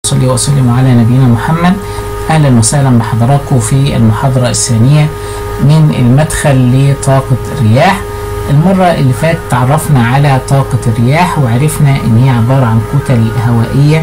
صلي وسلم على نبينا محمد اهلا وسهلا بحضراتكم في المحاضره الثانيه من المدخل لطاقه الرياح المرة اللي فاتت تعرفنا على طاقة الرياح وعرفنا ان هي عبارة عن كتل هوائية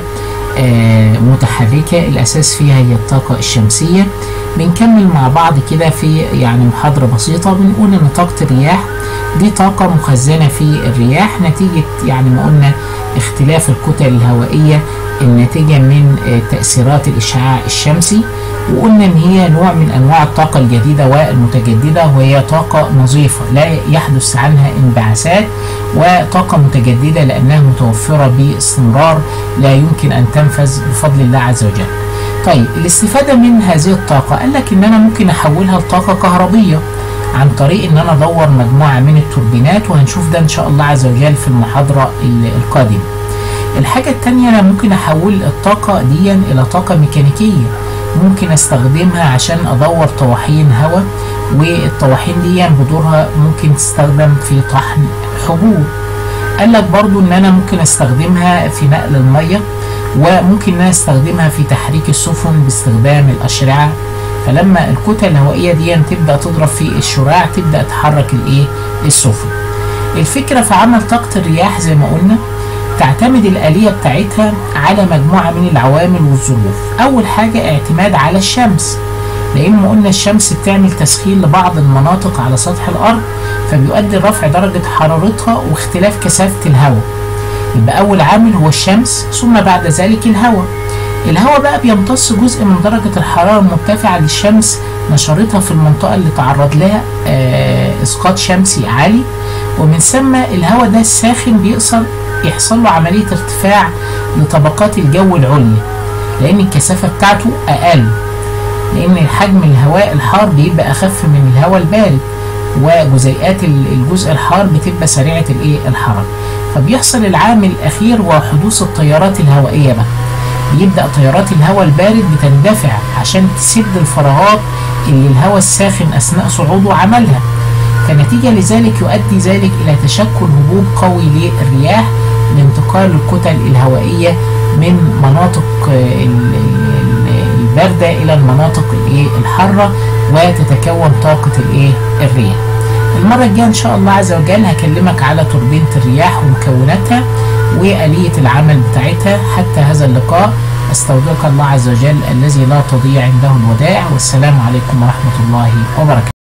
آه متحركة الاساس فيها هي الطاقة الشمسية بنكمل مع بعض كده في يعني محاضرة بسيطة بنقول ان طاقة الرياح دي طاقة مخزنة في الرياح نتيجة يعني ما قلنا اختلاف الكتل الهوائية الناتجة من تأثيرات الإشعاع الشمسي وقلنا إن هي نوع من أنواع الطاقة الجديدة والمتجددة وهي طاقة نظيفة لا يحدث عنها انبعاثات وطاقة متجددة لأنها متوفرة باستمرار لا يمكن أن تنفذ بفضل الله عز وجل. طيب الاستفادة من هذه الطاقة قال لك إن أنا ممكن أحولها لطاقة كهربية عن طريق إن أنا أدور مجموعة من التوربينات وهنشوف ده إن شاء الله عز وجل في المحاضرة القادمة. الحاجة التانية أنا ممكن أحول الطاقة دي إلى طاقة ميكانيكية ممكن أستخدمها عشان أدور طواحين هواء والطواحين دي بدورها ممكن تستخدم في طحن حبوب قال لك برضو إن أنا ممكن أستخدمها في نقل المية وممكن إن أنا أستخدمها في تحريك السفن باستخدام الأشرعة فلما الكتل الهوائية دي تبدأ تضرب في الشراع تبدأ تحرك الإيه السفن الفكرة في عمل طاقة الرياح زي ما قلنا تعتمد الآلية بتاعتها على مجموعة من العوامل والظروف أول حاجة اعتماد على الشمس لأن ما قلنا الشمس بتعمل تسخين لبعض المناطق على سطح الأرض فبيؤدي لرفع درجة حرارتها واختلاف كثافة الهواء يبقى أول عامل هو الشمس ثم بعد ذلك الهواء الهواء بقى بيمتص جزء من درجة الحرارة المرتفعة للشمس نشرتها في المنطقة اللي تعرض لها آه إسقاط شمسي عالي ومن ثم الهواء ده الساخن بيحصل يحصل له عملية ارتفاع لطبقات الجو العليا لأن الكثافة بتاعته أقل لأن حجم الهواء الحار بيبقى أخف من الهواء البارد وجزيئات الجزء الحار بتبقى سريعة الإيه الحركة فبيحصل العامل الأخير هو حدوث التيارات الهوائية بقى بيبدأ تيارات الهواء البارد بتندفع عشان تسد الفراغات اللي الهواء الساخن أثناء صعوده عملها فنتيجة لذلك يؤدي ذلك إلى تشكل هبوب قوي للرياح لانتقال الكتل الهوائية من مناطق الباردة إلى المناطق الحارة وتتكون طاقة الإيه الرياح. المرة الجاية إن شاء الله عز وجل هكلمك على توربينة الرياح ومكوناتها وآلية العمل بتاعتها حتى هذا اللقاء استودعك الله عز وجل الذي لا تضيع عنده الودائع والسلام عليكم ورحمة الله وبركاته.